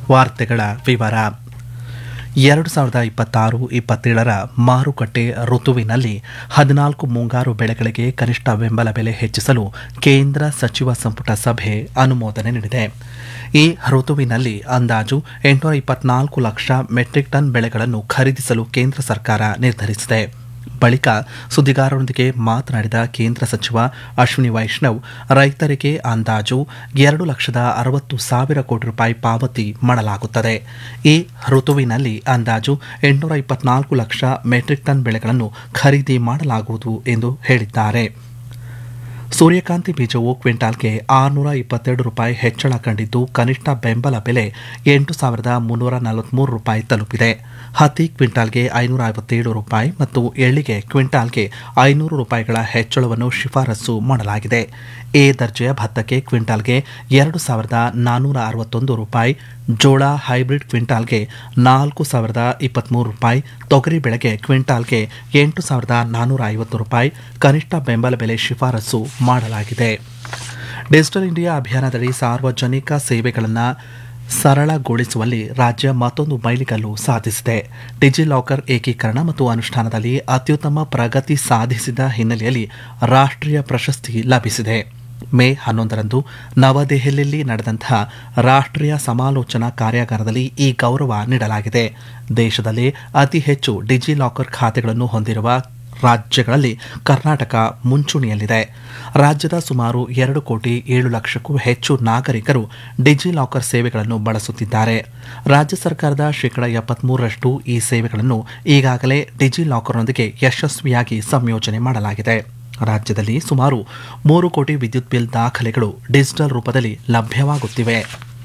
ವಾರ್ತೆಗಳ ವಿವರ ಎರಡು ಸಾವಿರದ ಇಪ್ಪತ್ತಾರು ಇಪ್ಪತ್ತೇಳರ ಮಾರುಕಟ್ಟೆ ಋತುವಿನಲ್ಲಿ ಹದಿನಾಲ್ಕು ಮುಂಗಾರು ಬೆಳೆಗಳಿಗೆ ಕನಿಷ್ಠ ಬೆಂಬಲ ಬೆಲೆ ಹೆಚ್ಚಿಸಲು ಕೇಂದ್ರ ಸಚಿವ ಸಂಪುಟ ಸಭೆ ಅನುಮೋದನೆ ನೀಡಿದೆ ಈ ಋತುವಿನಲ್ಲಿ ಅಂದಾಜು ಎಂಟುನೂರ ಇಪ್ಪತ್ನಾಲ್ಕು ಲಕ್ಷ ಮೆಟ್ರಿಕ್ ಟನ್ ಬೆಳೆಗಳನ್ನು ಖರೀದಿಸಲು ಕೇಂದ್ರ ಸರ್ಕಾರ ನಿರ್ಧರಿಸಿದೆ ಬಳಿಕ ಸುದ್ದಿಗಾರರೊಂದಿಗೆ ಮಾತನಾಡಿದ ಕೇಂದ್ರ ಸಚಿವ ಅಶ್ವಿನಿ ವೈಷ್ಣವ್ ರೈತರಿಗೆ ಅಂದಾಜು ಎರಡು ಲಕ್ಷದ ಅರವತ್ತು ಸಾವಿರ ಕೋಟಿ ರೂಪಾಯಿ ಪಾವತಿ ಮಾಡಲಾಗುತ್ತದೆ ಈ ಋತುವಿನಲ್ಲಿ ಅಂದಾಜು ಎಂಟುನೂರ ಇಪ್ಪತ್ನಾಲ್ಕು ಲಕ್ಷ ಮೆಟ್ರಿಕ್ ಟನ್ ಬೆಳೆಗಳನ್ನು ಖರೀದಿ ಮಾಡಲಾಗುವುದು ಎಂದು ಹೇಳಿದ್ದಾರೆ ಸೂರ್ಯಕಾಂತಿ ಬೀಜವು ಕ್ವಿಂಟಾಲ್ಗೆ ಆರುನೂರ ಇಪ್ಪತ್ತೆರಡು ರೂಪಾಯಿ ಹೆಚ್ಚಳ ಕಂಡಿದ್ದು ಕನಿಷ್ಠ ಬೆಂಬಲ ಬೆಲೆ ಎಂಟು ಸಾವಿರದ ಮುನ್ನೂರ ನಲವತ್ಮೂರು ರೂಪಾಯಿ ತಲುಪಿದೆ ಹತ್ತಿ ಕ್ವಿಂಟಾಲ್ಗೆ ಐನೂರ ಐವತ್ತೇಳು ರೂಪಾಯಿ ಮತ್ತು ಎಳ್ಳಿಗೆ ಕ್ವಿಂಟಾಲ್ಗೆ ಐನೂರು ರೂಪಾಯಿಗಳ ಹೆಚ್ಚಳವನ್ನು ಶಿಫಾರಸು ಮಾಡಲಾಗಿದೆ ಎ ದರ್ಜೆಯ ಭತ್ತಕ್ಕೆ ಕ್ವಿಂಟಾಲ್ಗೆ ಎರಡು ಸಾವಿರದ ನಾನ್ನೂರ ಅರವತ್ತೊಂದು ರೂಪಾಯಿ ಜೋಳ ಹೈಬ್ರಿಡ್ ಕ್ವಿಂಟಾಲ್ಗೆ ನಾಲ್ಕು ಸಾವಿರದ ಇಪ್ಪತ್ಮೂರು ರೂಪಾಯಿ ತೊಗರಿ ಬೆಳೆಗೆ ಕ್ವಿಂಟಾಲ್ಗೆ ಎಂಟು ಸಾವಿರದ ನಾನ್ನೂರ ಐವತ್ತು ರೂಪಾಯಿ ಕನಿಷ್ಠ ಬೆಂಬಲ ಬೆಲೆ ಶಿಫಾರಸು ಮಾಡಲಾಗಿದೆ ಡಿಜಿಟಲ್ ಇಂಡಿಯಾ ಅಭಿಯಾನದಡಿ ಸಾರ್ವಜನಿಕ ಸೇವೆಗಳನ್ನು ಸರಳಗೊಳಿಸುವಲ್ಲಿ ರಾಜ್ಯ ಮತ್ತೊಂದು ಮೈಲಿಗಲ್ಲು ಸಾಧಿಸಿದೆ ಡಿಜಿಲಾಕರ್ ಏಕೀಕರಣ ಮತ್ತು ಅನುಷ್ಠಾನದಲ್ಲಿ ಅತ್ಯುತ್ತಮ ಪ್ರಗತಿ ಸಾಧಿಸಿದ ಹಿನ್ನೆಲೆಯಲ್ಲಿ ರಾಷ್ಟ್ರೀಯ ಪ್ರಶಸ್ತಿ ಲಭಿಸಿದೆ ಮೇ ಹನ್ನೊಂದರಂದು ನವದೆಹಲಿಯಲ್ಲಿ ನಡೆದಂತಹ ರಾಷ್ಟ್ರೀಯ ಸಮಾಲೋಚನಾ ಕಾರ್ಯಾಗಾರದಲ್ಲಿ ಈ ಗೌರವ ನೀಡಲಾಗಿದೆ ದೇಶದಲ್ಲಿ ಅತಿ ಹೆಚ್ಚು ಡಿಜಿಲಾಕರ್ ಖಾತೆಗಳನ್ನು ಹೊಂದಿರುವ ರಾಜ್ಯಗಳಲ್ಲಿ ಕರ್ನಾಟಕ ಮುಂಚೂಣಿಯಲ್ಲಿದೆ ರಾಜ್ಯದ ಸುಮಾರು ಎರಡು ಕೋಟಿ ಏಳು ಲಕ್ಷಕ್ಕೂ ಹೆಚ್ಚು ನಾಗರಿಕರು ಡಿಜಿಲಾಕರ್ ಸೇವೆಗಳನ್ನು ಬಳಸುತ್ತಿದ್ದಾರೆ ರಾಜ್ಯ ಸರ್ಕಾರದ ಶೇಕಡ ಎಪ್ಪತ್ಮೂರರಷ್ಟು ಈ ಸೇವೆಗಳನ್ನು ಈಗಾಗಲೇ ಡಿಜಿಲಾಕರ್ನೊಂದಿಗೆ ಯಶಸ್ವಿಯಾಗಿ ಸಂಯೋಜನೆ ಮಾಡಲಾಗಿದೆ ರಾಜ್ಯದಲ್ಲಿ ಸುಮಾರು ಮೂರು ಕೋಟಿ ವಿದ್ಯುತ್ ಬಿಲ್ ದಾಖಲೆಗಳು ಡಿಜಿಟಲ್ ರೂಪದಲ್ಲಿ ಲಭ್ಯವಾಗುತ್ತಿವೆ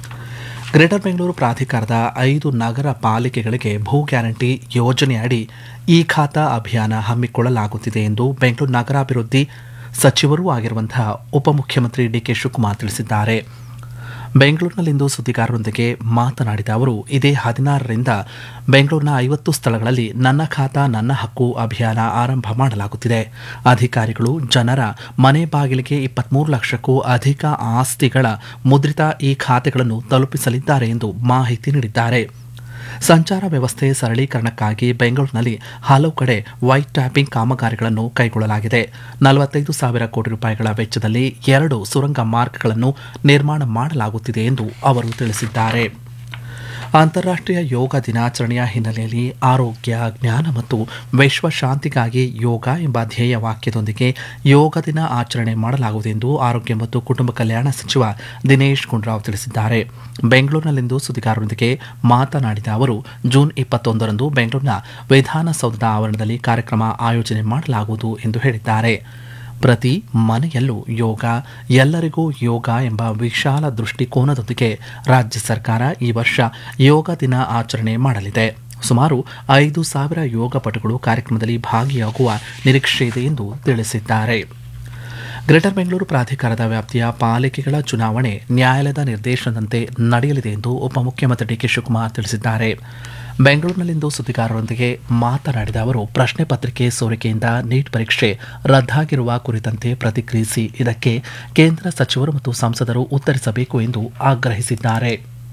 ಗ್ರೇಟರ್ ಬೆಂಗಳೂರು ಪ್ರಾಧಿಕಾರದ ಐದು ನಗರ ಪಾಲಿಕೆಗಳಿಗೆ ಭೂ ಗ್ಯಾರಂಟಿ ಯೋಜನೆಯಡಿ ಈ ಖಾತಾ ಅಭಿಯಾನ ಹಮ್ಮಿಕೊಳ್ಳಲಾಗುತ್ತಿದೆ ಎಂದು ಬೆಂಗಳೂರು ನಗರಾಭಿವೃದ್ಧಿ ಸಚಿವರೂ ಆಗಿರುವಂತಹ ಉಪಮುಖ್ಯಮಂತ್ರಿ ಡಿಕೆ ಶಿವಕುಮಾರ್ ತಿಳಿಸಿದ್ದಾರೆ ಬೆಂಗಳೂರಿನಲ್ಲಿಂದು ಸುದ್ದಿಗಾರರೊಂದಿಗೆ ಮಾತನಾಡಿದ ಅವರು ಇದೇ ಹದಿನಾರರಿಂದ ಬೆಂಗಳೂರಿನ ಐವತ್ತು ಸ್ಥಳಗಳಲ್ಲಿ ನನ್ನ ಖಾತಾ ನನ್ನ ಹಕ್ಕು ಅಭಿಯಾನ ಆರಂಭ ಮಾಡಲಾಗುತ್ತಿದೆ ಅಧಿಕಾರಿಗಳು ಜನರ ಮನೆ ಬಾಗಿಲಿಗೆ ಇಪ್ಪತ್ಮೂರು ಲಕ್ಷಕ್ಕೂ ಅಧಿಕ ಆಸ್ತಿಗಳ ಮುದ್ರಿತ ಈ ಖಾತೆಗಳನ್ನು ತಲುಪಿಸಲಿದ್ದಾರೆ ಎಂದು ಮಾಹಿತಿ ನೀಡಿದ್ದಾರೆ ಸಂಚಾರ ವ್ಯವಸ್ಥೆ ಸರಳೀಕರಣಕ್ಕಾಗಿ ಬೆಂಗಳೂರಿನಲ್ಲಿ ಹಲವು ಕಡೆ ವೈಟ್ ಟ್ಯಾಪಿಂಗ್ ಕಾಮಗಾರಿಗಳನ್ನು ಕೈಗೊಳ್ಳಲಾಗಿದೆ ನಲವತ್ತೈದು ಸಾವಿರ ಕೋಟಿ ರೂಪಾಯಿಗಳ ವೆಚ್ಚದಲ್ಲಿ ಎರಡು ಸುರಂಗ ಮಾರ್ಗಗಳನ್ನು ನಿರ್ಮಾಣ ಮಾಡಲಾಗುತ್ತಿದೆ ಎಂದು ಅವರು ತಿಳಿಸಿದ್ದಾರೆ ಅಂತಾರಾಷ್ಟ್ರೀಯ ಯೋಗ ದಿನಾಚರಣೆಯ ಹಿನ್ನೆಲೆಯಲ್ಲಿ ಆರೋಗ್ಯ ಜ್ಞಾನ ಮತ್ತು ವಿಶ್ವ ಶಾಂತಿಗಾಗಿ ಯೋಗ ಎಂಬ ಧ್ಯೇಯ ವಾಕ್ಯದೊಂದಿಗೆ ಯೋಗ ದಿನ ಆಚರಣೆ ಮಾಡಲಾಗುವುದು ಎಂದು ಆರೋಗ್ಯ ಮತ್ತು ಕುಟುಂಬ ಕಲ್ಯಾಣ ಸಚಿವ ದಿನೇಶ್ ಗುಂಡೂರಾವ್ ತಿಳಿಸಿದ್ದಾರೆ ಬೆಂಗಳೂರಿನಲ್ಲಿಂದು ಸುದ್ದಿಗಾರರೊಂದಿಗೆ ಮಾತನಾಡಿದ ಅವರು ಜೂನ್ ಇಪ್ಪತ್ತೊಂದರಂದು ಬೆಂಗಳೂರಿನ ವಿಧಾನಸೌಧದ ಆವರಣದಲ್ಲಿ ಕಾರ್ಯಕ್ರಮ ಆಯೋಜನೆ ಮಾಡಲಾಗುವುದು ಎಂದು ಹೇಳಿದ್ದಾರೆ ಪ್ರತಿ ಮನೆಯಲ್ಲೂ ಯೋಗ ಎಲ್ಲರಿಗೂ ಯೋಗ ಎಂಬ ವಿಶಾಲ ದೃಷ್ಟಿಕೋನದೊಂದಿಗೆ ರಾಜ್ಯ ಸರ್ಕಾರ ಈ ವರ್ಷ ಯೋಗ ದಿನ ಆಚರಣೆ ಮಾಡಲಿದೆ ಸುಮಾರು ಐದು ಸಾವಿರ ಯೋಗಪಟುಗಳು ಕಾರ್ಯಕ್ರಮದಲ್ಲಿ ಭಾಗಿಯಾಗುವ ನಿರೀಕ್ಷೆ ಇದೆ ಎಂದು ತಿಳಿಸಿದ್ದಾರೆ ಗ್ರೇಟರ್ ಬೆಂಗಳೂರು ಪ್ರಾಧಿಕಾರದ ವ್ಯಾಪ್ತಿಯ ಪಾಲಿಕೆಗಳ ಚುನಾವಣೆ ನ್ಯಾಯಾಲಯದ ನಿರ್ದೇಶನದಂತೆ ನಡೆಯಲಿದೆ ಎಂದು ಉಪಮುಖ್ಯಮಂತ್ರಿ ಡಿಕೆ ಶಿವಕುಮಾರ್ ತಿಳಿಸಿದ್ದಾರೆ ಬೆಂಗಳೂರಿನಲ್ಲಿಂದು ಸುದ್ದಿಗಾರರೊಂದಿಗೆ ಮಾತನಾಡಿದ ಅವರು ಪ್ರಶ್ನೆ ಪತ್ರಿಕೆ ಸೋರಿಕೆಯಿಂದ ನೀಟ್ ಪರೀಕ್ಷೆ ರದ್ದಾಗಿರುವ ಕುರಿತಂತೆ ಪ್ರತಿಕ್ರಿಯಿಸಿ ಇದಕ್ಕೆ ಕೇಂದ್ರ ಸಚಿವರು ಮತ್ತು ಸಂಸದರು ಉತ್ತರಿಸಬೇಕು ಎಂದು ಆಗ್ರಹಿಸಿದ್ದಾರೆ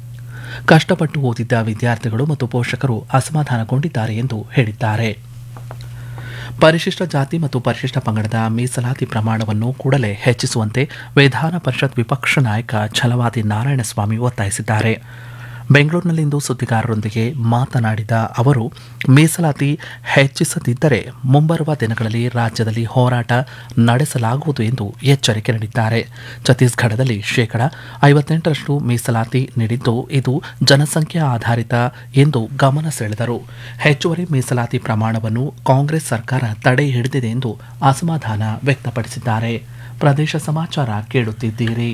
ಕಷ್ಟಪಟ್ಟು ಓದಿದ್ದ ವಿದ್ಯಾರ್ಥಿಗಳು ಮತ್ತು ಪೋಷಕರು ಅಸಮಾಧಾನಗೊಂಡಿದ್ದಾರೆ ಎಂದು ಹೇಳಿದ್ದಾರೆ ಪರಿಶಿಷ್ಟ ಜಾತಿ ಮತ್ತು ಪರಿಶಿಷ್ಟ ಪಂಗಡದ ಮೀಸಲಾತಿ ಪ್ರಮಾಣವನ್ನು ಕೂಡಲೇ ಹೆಚ್ಚಿಸುವಂತೆ ವಿಧಾನ ಪರಿಷತ್ ವಿಪಕ್ಷ ನಾಯಕ ಛಲವಾದಿ ನಾರಾಯಣಸ್ವಾಮಿ ಒತ್ತಾಯಿಸಿದ್ದಾರೆ ಬೆಂಗಳೂರಿನಲ್ಲಿಂದು ಸುದ್ದಿಗಾರರೊಂದಿಗೆ ಮಾತನಾಡಿದ ಅವರು ಮೀಸಲಾತಿ ಹೆಚ್ಚಿಸದಿದ್ದರೆ ಮುಂಬರುವ ದಿನಗಳಲ್ಲಿ ರಾಜ್ಯದಲ್ಲಿ ಹೋರಾಟ ನಡೆಸಲಾಗುವುದು ಎಂದು ಎಚ್ಚರಿಕೆ ನೀಡಿದ್ದಾರೆ ಛತ್ತೀಸ್ಗಢದಲ್ಲಿ ಶೇಕಡ ಐವತ್ತೆಂಟರಷ್ಟು ಮೀಸಲಾತಿ ನೀಡಿದ್ದು ಇದು ಜನಸಂಖ್ಯಾ ಆಧಾರಿತ ಎಂದು ಗಮನ ಸೆಳೆದರು ಹೆಚ್ಚುವರಿ ಮೀಸಲಾತಿ ಪ್ರಮಾಣವನ್ನು ಕಾಂಗ್ರೆಸ್ ಸರ್ಕಾರ ತಡೆ ಹಿಡಿದಿದೆ ಎಂದು ಅಸಮಾಧಾನ ವ್ಯಕ್ತಪಡಿಸಿದ್ದಾರೆ ಪ್ರದೇಶ ಸಮಾಚಾರ ಕೇಳುತ್ತಿದ್ದೀರಿ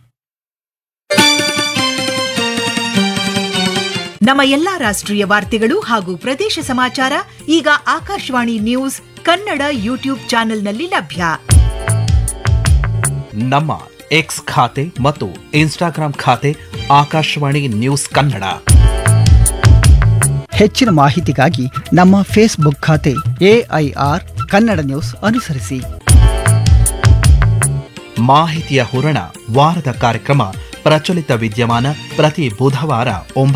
ನಮ್ಮ ಎಲ್ಲಾ ರಾಷ್ಟ್ರೀಯ ವಾರ್ತೆಗಳು ಹಾಗೂ ಪ್ರದೇಶ ಸಮಾಚಾರ ಈಗ ಆಕಾಶವಾಣಿ ನ್ಯೂಸ್ ಕನ್ನಡ ಯೂಟ್ಯೂಬ್ ಚಾನೆಲ್ನಲ್ಲಿ ಲಭ್ಯ ನಮ್ಮ ಎಕ್ಸ್ ಖಾತೆ ಮತ್ತು ಇನ್ಸ್ಟಾಗ್ರಾಂ ಖಾತೆ ಆಕಾಶವಾಣಿ ನ್ಯೂಸ್ ಕನ್ನಡ ಹೆಚ್ಚಿನ ಮಾಹಿತಿಗಾಗಿ ನಮ್ಮ ಫೇಸ್ಬುಕ್ ಖಾತೆ ಎಐಆರ್ ಕನ್ನಡ ನ್ಯೂಸ್ ಅನುಸರಿಸಿ ಮಾಹಿತಿಯ ಹೂರಣ ವಾರದ ಕಾರ್ಯಕ್ರಮ ಪ್ರಚಲಿತ ವಿದ್ಯಮಾನ ಪ್ರತಿ ಬುಧವಾರ ಒಂಬತ್ತು